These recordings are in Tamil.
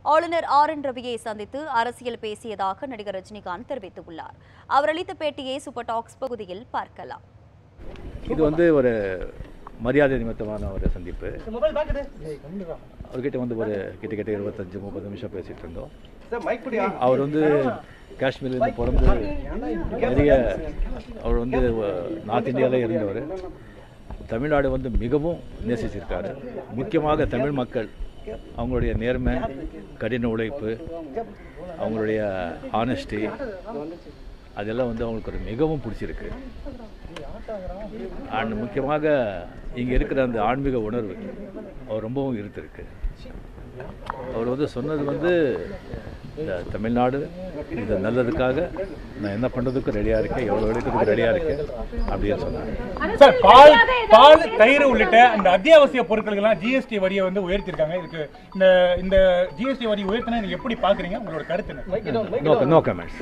ஆளுநர் ஆர் என் ரவியை சந்தித்து அரசியல் பேசியதாக நடிகர் ரஜினிகாந்த் தெரிவித்துள்ளார் அவர் அளித்த பேட்டியை சூப்பர் டாக்ஸ் பகுதியில் பார்க்கலாம் இது வந்து ஒரு மரியாதை நிமித்தமான ஒரு சந்திப்பு அவர்கிட்ட வந்து ஒரு கிட்டத்தட்ட இருபத்தஞ்சு முப்பது நிமிஷம் பேசிட்டு இருந்தோம் அவர் வந்து காஷ்மீர்லேருந்து பிறந்து நிறைய அவர் வந்து நார்த் இந்தியாவிலே இருந்தவர் தமிழ்நாடு வந்து மிகவும் நேசிச்சிருக்காரு முக்கியமாக தமிழ் மக்கள் அவங்களுடைய நேர்மை கடின உழைப்பு அவங்களுடைய ஆனஸ்டி அதெல்லாம் வந்து அவங்களுக்கு ஒரு மிகவும் பிடிச்சிருக்கு அண்ட் முக்கியமாக இங்கே இருக்கிற அந்த ஆன்மீக உணர்வு அவர் ரொம்பவும் இருந்திருக்கு அவர் வந்து சொன்னது வந்து இந்த தமிழ்நாடு இந்த நல்லதுக்காக நான் என்ன பண்ணுறதுக்கு ரெடியாக இருக்கேன் எவ்வளோ எடுக்கிறதுக்கு ரெடியாக இருக்கேன் அப்படின்னு சொன்னாங்க சார் பால் பால் தயிர் உள்ளிட்ட அந்த அத்தியாவசிய பொருட்களுக்கெல்லாம் ஜிஎஸ்டி வரியை வந்து உயர்த்திருக்காங்க இதுக்கு இந்த இந்த ஜிஎஸ்டி வரி உயர்த்தினா நீங்க எப்படி பாக்குறீங்க உங்களோட கருத்து என்ன நோ நோ கமெண்ட்ஸ்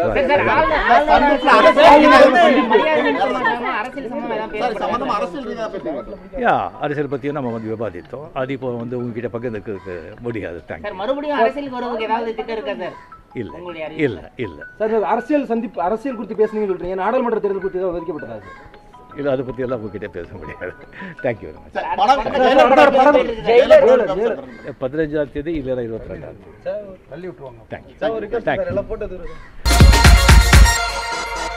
யா அரசியல் பற்றியும் நம்ம வந்து விவாதித்தோம் அது இப்போ வந்து உங்ககிட்ட பகிர்ந்துக்கிறதுக்கு முடியாது தேங்க்யூ சார் மறுபடியும் அரசியலுக்கு வருவதுக்கு ஏதாவது திட்டம் இருக்கா சார் இல்லை உங்களுடைய அறிவு. இல்லை இல்லை சார் இந்த அரசியல் சந்திப்பு அரசியல் குறித்து பேசுனீங்கன்னு சொல்றீங்க நாடாளுமன்ற தேர்தல் குறித்து ஏதாவது விதிக்கப்பட்டதா சார் இல்லை அதை பற்றி எல்லாம் உங்ககிட்ட பேச முடியாது thank you very much Jayalalithaa, Jayalalithaa. பதினஞ்சாம் தேதி இல்லை இருபத்தி ரெண்டாம் தேதி தள்ளி விட்டுருவாங்க தேங்க்யூ தேங்க்யூ போட்டது